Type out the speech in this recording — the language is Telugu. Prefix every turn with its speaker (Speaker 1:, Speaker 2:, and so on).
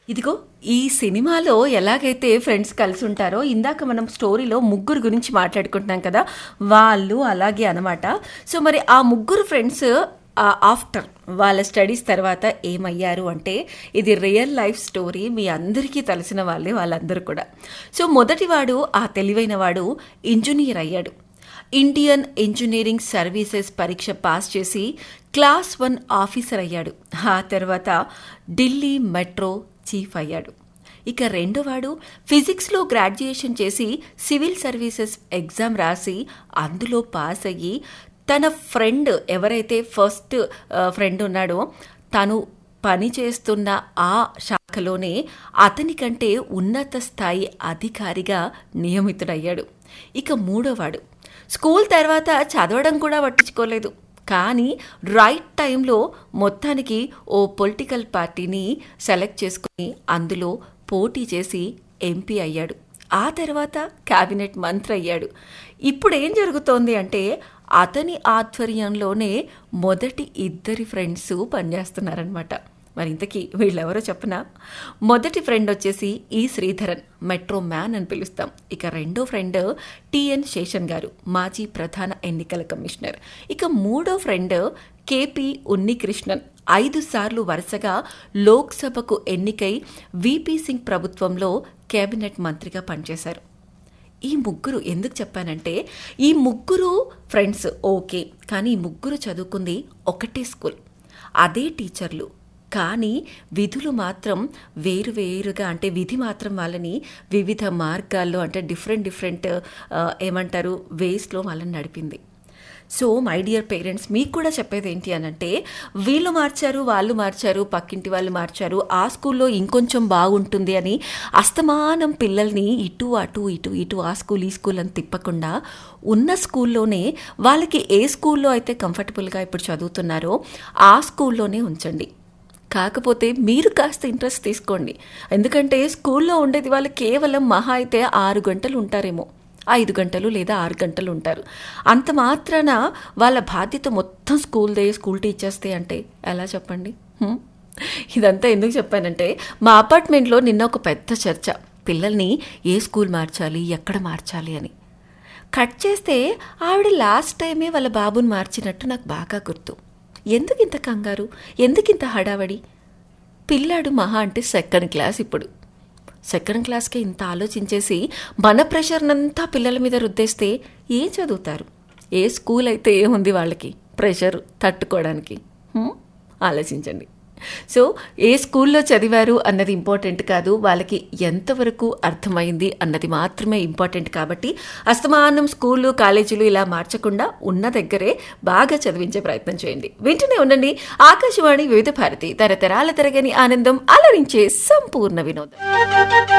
Speaker 1: ఇదిగో ఈ సినిమాలో ఎలాగైతే ఫ్రెండ్స్ కలిసి ఉంటారో ఇందాక మనం స్టోరీలో ముగ్గురు గురించి మాట్లాడుకుంటున్నాం కదా వాళ్ళు అలాగే అనమాట సో మరి ఆ ముగ్గురు ఫ్రెండ్స్ ఆఫ్టర్ వాళ్ళ స్టడీస్ తర్వాత ఏమయ్యారు అంటే ఇది రియల్ లైఫ్ స్టోరీ మీ అందరికీ తెలిసిన వాళ్ళే వాళ్ళందరూ కూడా సో మొదటివాడు ఆ తెలివైన వాడు ఇంజనీర్ అయ్యాడు ఇండియన్ ఇంజనీరింగ్ సర్వీసెస్ పరీక్ష పాస్ చేసి క్లాస్ వన్ ఆఫీసర్ అయ్యాడు ఆ తర్వాత ఢిల్లీ మెట్రో చీఫ్ అయ్యాడు ఇక రెండోవాడు ఫిజిక్స్లో గ్రాడ్యుయేషన్ చేసి సివిల్ సర్వీసెస్ ఎగ్జామ్ రాసి అందులో పాస్ అయ్యి తన ఫ్రెండ్ ఎవరైతే ఫస్ట్ ఫ్రెండ్ ఉన్నాడో తను పని చేస్తున్న ఆ శాఖలోనే అతని కంటే ఉన్నత స్థాయి అధికారిగా నియమితుడయ్యాడు ఇక మూడోవాడు స్కూల్ తర్వాత చదవడం కూడా పట్టించుకోలేదు కానీ రైట్ టైంలో మొత్తానికి ఓ పొలిటికల్ పార్టీని సెలెక్ట్ చేసుకుని అందులో పోటీ చేసి ఎంపీ అయ్యాడు ఆ తర్వాత క్యాబినెట్ మంత్రి అయ్యాడు ఇప్పుడు ఏం జరుగుతోంది అంటే అతని ఆధ్వర్యంలోనే మొదటి ఇద్దరి ఫ్రెండ్స్ పనిచేస్తున్నారనమాట మరి ఇంతకీ వీళ్ళెవరో చెప్పనా మొదటి ఫ్రెండ్ వచ్చేసి ఈ శ్రీధరన్ మెట్రో మ్యాన్ అని పిలుస్తాం ఇక రెండో ఫ్రెండ్ టిఎన్ శేషన్ గారు మాజీ ప్రధాన ఎన్నికల కమిషనర్ ఇక మూడో ఫ్రెండ్ కేపీ ఉన్నికృష్ణన్ ఐదు సార్లు వరుసగా లోక్సభకు ఎన్నికై విపి సింగ్ ప్రభుత్వంలో కేబినెట్ మంత్రిగా పనిచేశారు ఈ ముగ్గురు ఎందుకు చెప్పానంటే ఈ ముగ్గురు ఫ్రెండ్స్ ఓకే కానీ ఈ ముగ్గురు చదువుకుంది ఒకటే స్కూల్ అదే టీచర్లు కానీ విధులు మాత్రం వేరు వేరుగా అంటే విధి మాత్రం వాళ్ళని వివిధ మార్గాల్లో అంటే డిఫరెంట్ డిఫరెంట్ ఏమంటారు వేస్లో వాళ్ళని నడిపింది సో మై డియర్ పేరెంట్స్ మీకు కూడా చెప్పేది ఏంటి అని అంటే వీళ్ళు మార్చారు వాళ్ళు మార్చారు పక్కింటి వాళ్ళు మార్చారు ఆ స్కూల్లో ఇంకొంచెం బాగుంటుంది అని అస్తమానం పిల్లల్ని ఇటు అటు ఇటు ఇటు ఆ స్కూల్ ఈ స్కూల్ అని తిప్పకుండా ఉన్న స్కూల్లోనే వాళ్ళకి ఏ స్కూల్లో అయితే కంఫర్టబుల్గా ఇప్పుడు చదువుతున్నారో ఆ స్కూల్లోనే ఉంచండి కాకపోతే మీరు కాస్త ఇంట్రెస్ట్ తీసుకోండి ఎందుకంటే స్కూల్లో ఉండేది వాళ్ళు కేవలం మహా అయితే ఆరు గంటలు ఉంటారేమో ఐదు గంటలు లేదా ఆరు గంటలు ఉంటారు అంత మాత్రాన వాళ్ళ బాధ్యత మొత్తం స్కూల్దే స్కూల్ టీచర్స్దే అంటే ఎలా చెప్పండి హ్మ్? ఇదంతా ఎందుకు చెప్పానంటే మా అపార్ట్మెంట్లో నిన్న ఒక పెద్ద చర్చ పిల్లల్ని ఏ స్కూల్ మార్చాలి ఎక్కడ మార్చాలి అని కట్ చేస్తే ఆవిడ లాస్ట్ టైమే వాళ్ళ బాబుని మార్చినట్టు నాకు బాగా గుర్తు ఎందుకు ఇంత కంగారు ఎందుకు ఇంత హడావడి పిల్లాడు మహా అంటే సెకండ్ క్లాస్ ఇప్పుడు సెకండ్ క్లాస్కే ఇంత ఆలోచించేసి మన ప్రెషర్నంతా పిల్లల మీద రుద్దేస్తే ఏం చదువుతారు ఏ స్కూల్ అయితే ఏముంది వాళ్ళకి ప్రెషర్ తట్టుకోవడానికి హ్మ్? ఆలోచించండి సో ఏ స్కూల్లో చదివారు అన్నది ఇంపార్టెంట్ కాదు వాళ్ళకి ఎంతవరకు అర్థమైంది అన్నది మాత్రమే ఇంపార్టెంట్ కాబట్టి అస్తమానం స్కూళ్ళు కాలేజీలు ఇలా మార్చకుండా ఉన్న దగ్గరే బాగా చదివించే ప్రయత్నం చేయండి వింటూనే ఉండండి ఆకాశవాణి వివిధ భారతి తరతరాల తరగని ఆనందం అలరించే సంపూర్ణ వినోదం